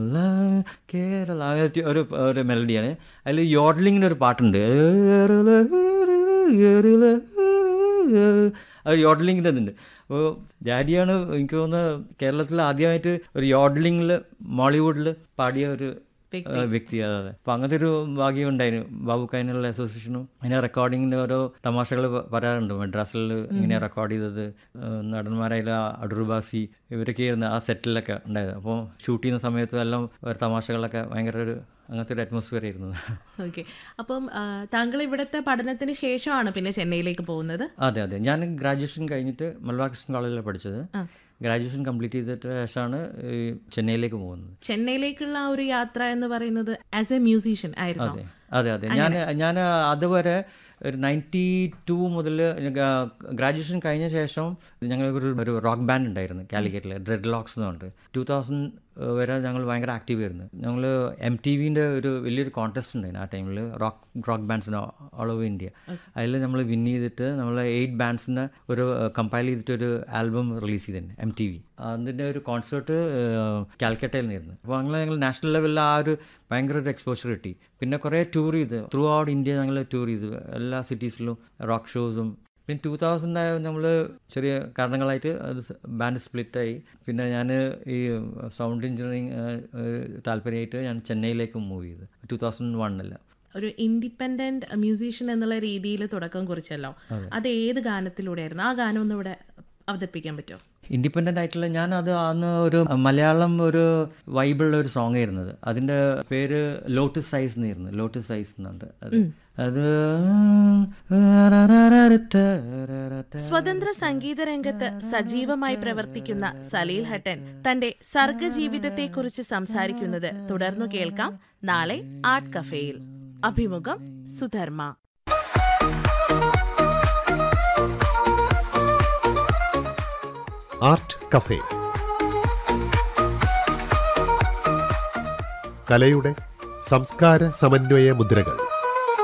ലാ കേരള അങ്ങനെ ഒരു ഒരു മെലഡിയാണ് അതിൽ യോഡ്ലിങ്ങിൻ്റെ ഒരു പാട്ടുണ്ട് അത് യോഡ്ലിങ്ങിൻ്റെ ഇതുണ്ട് അപ്പോൾ ഡാഡിയാണ് എനിക്ക് തോന്നുന്നത് കേരളത്തിൽ ആദ്യമായിട്ട് ഒരു യോഡ്ലിങ്ങിൽ മോളിവുഡിൽ പാടിയ ഒരു ആ, വ്യക്തി അതെ അതെ അപ്പോൾ അങ്ങനത്തെ ഒരു ഭാഗ്യം ഉണ്ടായിരുന്നു ബാബു കൈനുള്ള അസോസിയേഷനും അതിനെ റെക്കോർഡിങ്ങിൻ്റെ ഓരോ തമാശകൾ പറയാറുണ്ട് മദ്രാസിൽ ഇങ്ങനെ റെക്കോർഡ് ചെയ്തത് ആ, നടന്മാരായാലും ആ അടൂർബാസി ഇവരൊക്കെ ആയിരുന്നു ആ സെറ്റിലൊക്കെ ഉണ്ടായത് അപ്പോൾ ഷൂട്ട് ചെയ്യുന്ന സമയത്ത് എല്ലാം ഒരു തമാശകളൊക്കെ ഭയങ്കര ഒരു അങ്ങനത്തെ ഒരു അറ്റ്മോസ്ഫിയർ ആയിരുന്നു ഓക്കെ അപ്പം ആ, താങ്കൾ ഇവിടുത്തെ പഠനത്തിന് ശേഷമാണ് പിന്നെ ചെന്നൈയിലേക്ക് പോകുന്നത് അതെ അതെ ഞാൻ ഗ്രാജുവേഷൻ കഴിഞ്ഞിട്ട് മലബാർ കൃഷ്ണൻ കോളേജിലാണ് പഠിച്ചത് ഗ്രാജുവേഷൻ കംപ്ലീറ്റ് ചെയ്തിട്ട് ശേഷമാണ് ഈ ചെന്നൈയിലേക്ക് പോകുന്നത് ചെന്നൈയിലേക്കുള്ള ആ ഒരു യാത്ര എന്ന് പറയുന്നത് ആസ് എ മ്യൂസീഷ്യൻ ആയിരുന്നു അതെ അതെ അതെ ഞാൻ ഞാൻ അതുവരെ ഒരു നയൻറ്റി ടു മുതൽ ഗ്രാജുവേഷൻ കഴിഞ്ഞ ശേഷം ഞങ്ങൾക്ക് ഒരു ഒരു റോക്ക് ബാൻഡ് ഉണ്ടായിരുന്നു കാലിക്കറ്റിൽ ഡ്രെഡ് ലോക്സ് എന്ന് പറഞ്ഞിട്ട് ടൂ തൗസൻഡ് വരെ ഞങ്ങൾ ഭയങ്കര ആക്റ്റീവ് ആയിരുന്നു ഞങ്ങൾ എം ടി വിൻ്റെ ഒരു വലിയൊരു കോൺടെസ്റ്റ് ഉണ്ടായിരുന്നു ആ ടൈമിൽ റോക്ക് റോക്ക് ബാൻഡ്സിന് ഓൾ ഓവർ ഇന്ത്യ അതിൽ നമ്മൾ വിൻ ചെയ്തിട്ട് നമ്മൾ എയ്റ്റ് ബാൻഡ്സിൻ്റെ ഒരു കമ്പയർ ചെയ്തിട്ട് ഒരു ആൽബം റിലീസ് ചെയ്തിട്ടുണ്ട് എം ടി വി അതിൻ്റെ ഒരു കോൺസേർട്ട് കാൽക്കട്ടയിൽ നിന്നായിരുന്നു അപ്പോൾ ഞങ്ങൾ ഞങ്ങൾ നാഷണൽ ലെവലിൽ ആ ഒരു ഭയങ്കര ഒരു എക്സ്പോഷർ കിട്ടി പിന്നെ കുറേ ടൂർ ചെയ്ത് ത്രൂ ഔട്ട് ഇന്ത്യ ഞങ്ങൾ ടൂർ ചെയ്തു എല്ലാ സിറ്റീസിലും റോക്ക് ഷോസും പിന്നെ ടൂ തൗസൻഡ് ആയ നമ്മൾ ചെറിയ കാരണങ്ങളായിട്ട് അത് ബാൻഡ് സ്പ്ലിറ്റായി പിന്നെ ഞാൻ ഈ സൗണ്ട് എഞ്ചിനീയറിങ് താല്പര്യമായിട്ട് ഞാൻ ചെന്നൈയിലേക്ക് മൂവ് ചെയ്തു ടൂ തൗസൻഡ് വണ്ണിൽ ഒരു ഇൻഡിപെൻഡന്റ് മ്യൂസീഷ്യൻ എന്നുള്ള രീതിയിൽ തുടക്കം കുറിച്ചല്ലോ അത് ഏത് ഗാനത്തിലൂടെയായിരുന്നു ആ ഗാനം ഒന്ന് ഇവിടെ അവതരിപ്പിക്കാൻ പറ്റുമോ ഇൻഡിപെൻഡൻ്റ് ആയിട്ടുള്ള ഞാൻ അത് അന്ന് ഒരു മലയാളം ഒരു വൈബിളുള്ള ഒരു സോങ് ആയിരുന്നത് അതിൻ്റെ പേര് ലോട്ടസ് സൈസ് എന്നായിരുന്നു ലോട്ടസ് സൈസ് എന്നുണ്ട് അത് അത് സ്വതന്ത്ര സംഗീത രംഗത്ത് സജീവമായി പ്രവർത്തിക്കുന്ന സലീൽ ഹട്ടൻ തന്റെ സർഗജീവിതത്തെക്കുറിച്ച് സംസാരിക്കുന്നത് തുടർന്നു കേൾക്കാം നാളെ ആർട്ട് കഫേയിൽ അഭിമുഖം സുധർമ്മ ആർട്ട് കഫേ കലയുടെ സംസ്കാര സമന്വയ മുദ്രകൾ